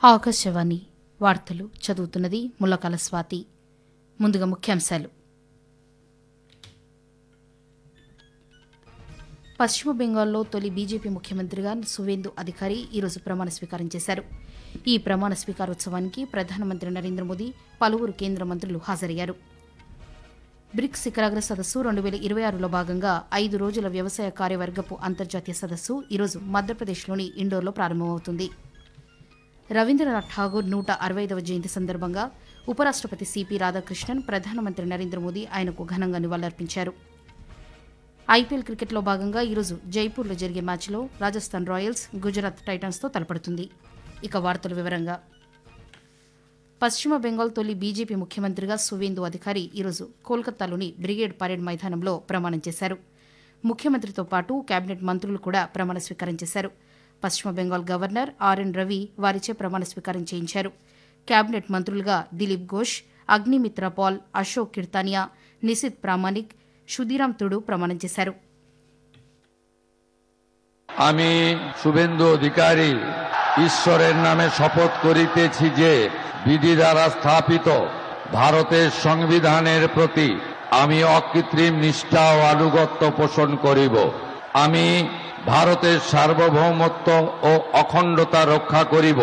ఆకాశవాణి వార్తలు చదువుతున్నది ముల్లకాల స్వాతి ముందుగా ముఖ్యాంశాలు పశ్చిమ బెంగాల్లో తొలి బీజేపీ ముఖ్యమంత్రిగా సువేందు అధికారి ఈరోజు ప్రమాణ స్వీకారం చేశారు ఈ ప్రమాణ స్వీకారోత్సవానికి ప్రధానమంత్రి నరేంద్ర మోదీ పలువురు కేంద్ర మంత్రులు హాజరయ్యారు బ్రిక్స్ శిఖరాగ్ర సదస్సు రెండు వేల ఇరవై ఆరులో భాగంగా ఐదు రోజుల వ్యవసాయ కార్యవర్గపు అంతర్జాతీయ సదస్సు ఈరోజు మధ్యప్రదేశ్లోని ఇండోర్లో ప్రారంభమవుతుంది రవీంద్రనాథ్ ఠాగూర్ నూట అరవైదవ జయంతి సందర్భంగా ఉపరాష్టపతి సిపి రాధాకృష్ణన్ ప్రధానమంత్రి నరేంద్ర మోదీ ఆయనకు ఘనంగా నివాళులర్పించారు ఐపీఎల్ క్రికెట్లో భాగంగా ఈరోజు జైపూర్లో జరిగే మ్యాచ్లో రాజస్థాన్ రాయల్స్ గుజరాత్ టైటన్స్తో తలపడుతుంది ఇక వార్తల వివరంగా పశ్చిమ బెంగాల్ తొలి బీజేపీ ముఖ్యమంత్రిగా సువేందు అధికారి ఈరోజు కోల్కతాలోని బ్రిగేడ్ పరేడ్ మైదానంలో ప్రమాణం చేశారు ముఖ్యమంత్రితో పాటు కేబినెట్ మంత్రులు కూడా ప్రమాణ స్వీకారం చేశారు పశ్చిమ బెంగాల్ గవర్నర్ ఆర్ఎన్ రవి వారిచే ప్రమాణ స్వీకారం చేయించారు కేబినెట్ మంత్రులుగా దిలీప్ ఘోష్ అగ్నిమిత్ర పాల్ అశోక్ కిర్తానియా నిశిత్ ప్రామాణిక్ সুদিরাম তুড়ু প্রমাণ చేశారు আমি শুভেন্দু অধিকারী ঈশ্বরের নামে শপথ করিতেছি যে বিধি দ্বারা স্থাপিত ভারতের সংবিধানের প্রতি আমি অকৃত্রিম নিষ্ঠা ও আনুগত্য পোষণ করিব আমি ভারতের সার্বভৌমত্ব ও অখণ্ডতা রক্ষা করিব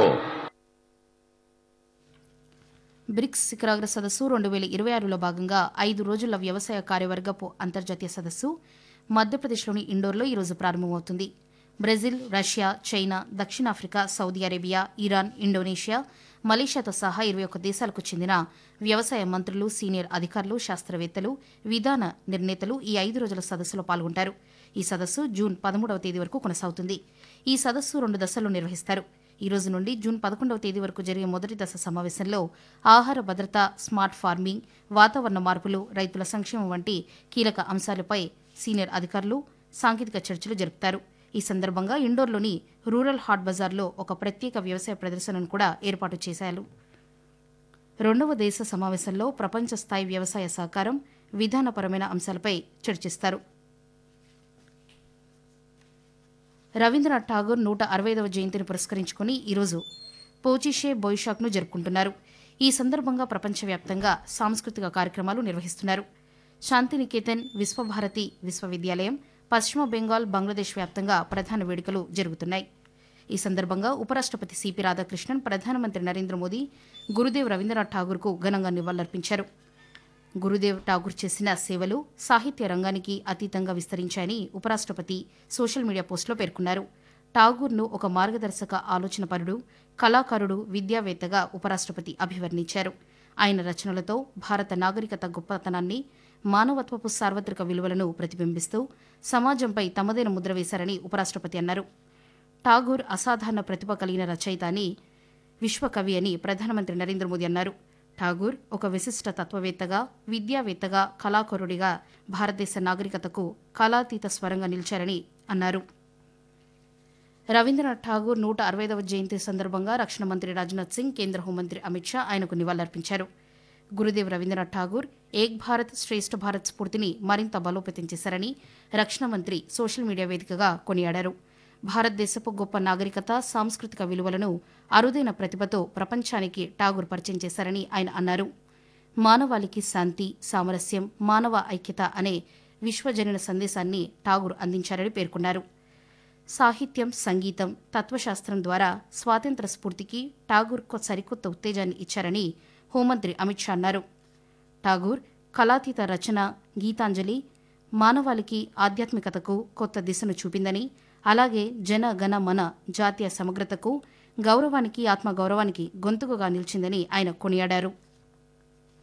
బ్రిక్స్ శిఖరాగ్ర సదస్సు రెండు వేల ఇరవై ఆరులో భాగంగా ఐదు రోజుల వ్యవసాయ కార్యవర్గపు అంతర్జాతీయ సదస్సు మధ్యప్రదేశ్లోని ఇండోర్లో ఈరోజు ప్రారంభమవుతుంది బ్రెజిల్ రష్యా చైనా దక్షిణాఫ్రికా సౌదీ అరేబియా ఇరాన్ ఇండోనేషియా మలేషియాతో సహా ఇరవై ఒక్క దేశాలకు చెందిన వ్యవసాయ మంత్రులు సీనియర్ అధికారులు శాస్త్రవేత్తలు విధాన నిర్ణేతలు ఈ ఐదు రోజుల సదస్సులో పాల్గొంటారు ఈ సదస్సు జూన్ పదమూడవ తేదీ వరకు కొనసాగుతుంది ఈ సదస్సు రెండు దశల్లో నిర్వహిస్తారు ఈ రోజు నుండి జూన్ పదకొండవ తేదీ వరకు జరిగే మొదటి దశ సమావేశంలో ఆహార భద్రత స్మార్ట్ ఫార్మింగ్ వాతావరణ మార్పులు రైతుల సంక్షేమం వంటి కీలక అంశాలపై సీనియర్ అధికారులు సాంకేతిక చర్చలు జరుపుతారు ఈ సందర్భంగా ఇండోర్లోని రూరల్ హాట్ బజార్లో ఒక ప్రత్యేక వ్యవసాయ ప్రదర్శనను కూడా ఏర్పాటు చేశారు రెండవ దేశ సమావేశంలో ప్రపంచ స్థాయి వ్యవసాయ సహకారం విధానపరమైన అంశాలపై చర్చిస్తారు రవీంద్రనాథ్ ఠాగూర్ నూట అరవైదవ జయంతిని పురస్కరించుకుని ఈరోజు పోచిషే బొయిషాక్ను జరుపుకుంటున్నారు ఈ సందర్భంగా ప్రపంచవ్యాప్తంగా సాంస్కృతిక కార్యక్రమాలు నిర్వహిస్తున్నారు శాంతినికేతన్ విశ్వభారతి విశ్వవిద్యాలయం పశ్చిమ బెంగాల్ బంగ్లాదేశ్ వ్యాప్తంగా ప్రధాన వేడుకలు జరుగుతున్నాయి ఈ సందర్భంగా ఉపరాష్టపతి సిపి రాధాకృష్ణన్ ప్రధానమంత్రి నరేంద్ర మోదీ గురుదేవ్ రవీంద్రనాథ్ ఠాగూర్కు ఘనంగా నివాళులర్పించారు గురుదేవ్ ఠాగూర్ చేసిన సేవలు సాహిత్య రంగానికి అతీతంగా విస్తరించాయని ఉపరాష్టపతి సోషల్ మీడియా పోస్టులో పేర్కొన్నారు ఠాగూర్ను ఒక మార్గదర్శక ఆలోచనపరుడు కళాకారుడు విద్యావేత్తగా ఉపరాష్టపతి అభివర్ణించారు ఆయన రచనలతో భారత నాగరికత గొప్పతనాన్ని మానవత్వపు సార్వత్రిక విలువలను ప్రతిబింబిస్తూ సమాజంపై తమదైన ముద్ర వేశారని ఉపరాష్టపతి అన్నారు ఠాగూర్ అసాధారణ ప్రతిభ కలిగిన రచయిత అని విశ్వకవి అని ప్రధానమంత్రి నరేంద్ర మోదీ అన్నారు ఠాగూర్ ఒక విశిష్ట తత్వవేత్తగా విద్యావేత్తగా కళాకారుడిగా భారతదేశ నాగరికతకు కళాతీత స్వరంగా నిలిచారని అన్నారు రవీంద్రనాథ్ ఠాగూర్ నూట అరవైదవ జయంతి సందర్భంగా రక్షణ మంత్రి రాజ్నాథ్ సింగ్ కేంద్ర హోంమంత్రి అమిత్ షా ఆయనకు నివాళులర్పించారు గురుదేవ్ రవీంద్రనాథ్ ఠాగూర్ ఏక్ భారత్ శ్రేష్ఠ భారత్ స్ఫూర్తిని మరింత బలోపేతం చేశారని రక్షణ మంత్రి సోషల్ మీడియా వేదికగా కొనియాడారు భారతదేశపు గొప్ప నాగరికత సాంస్కృతిక విలువలను అరుదైన ప్రతిభతో ప్రపంచానికి ఠాగూర్ పరిచయం చేశారని ఆయన అన్నారు మానవాళికి శాంతి సామరస్యం మానవ ఐక్యత అనే విశ్వజనన సందేశాన్ని ఠాగూర్ అందించారని పేర్కొన్నారు సాహిత్యం సంగీతం తత్వశాస్త్రం ద్వారా స్వాతంత్ర స్ఫూర్తికి ఠాగూర్ సరికొత్త ఉత్తేజాన్ని ఇచ్చారని హోంమంత్రి అమిత్ షా అన్నారు ఠాగూర్ కళాతీత రచన గీతాంజలి మానవాళికి ఆధ్యాత్మికతకు కొత్త దిశను చూపిందని అలాగే జన గణ మన జాతీయ సమగ్రతకు గౌరవానికి ఆత్మగౌరవానికి గొంతుకగా నిలిచిందని ఆయన కొనియాడారు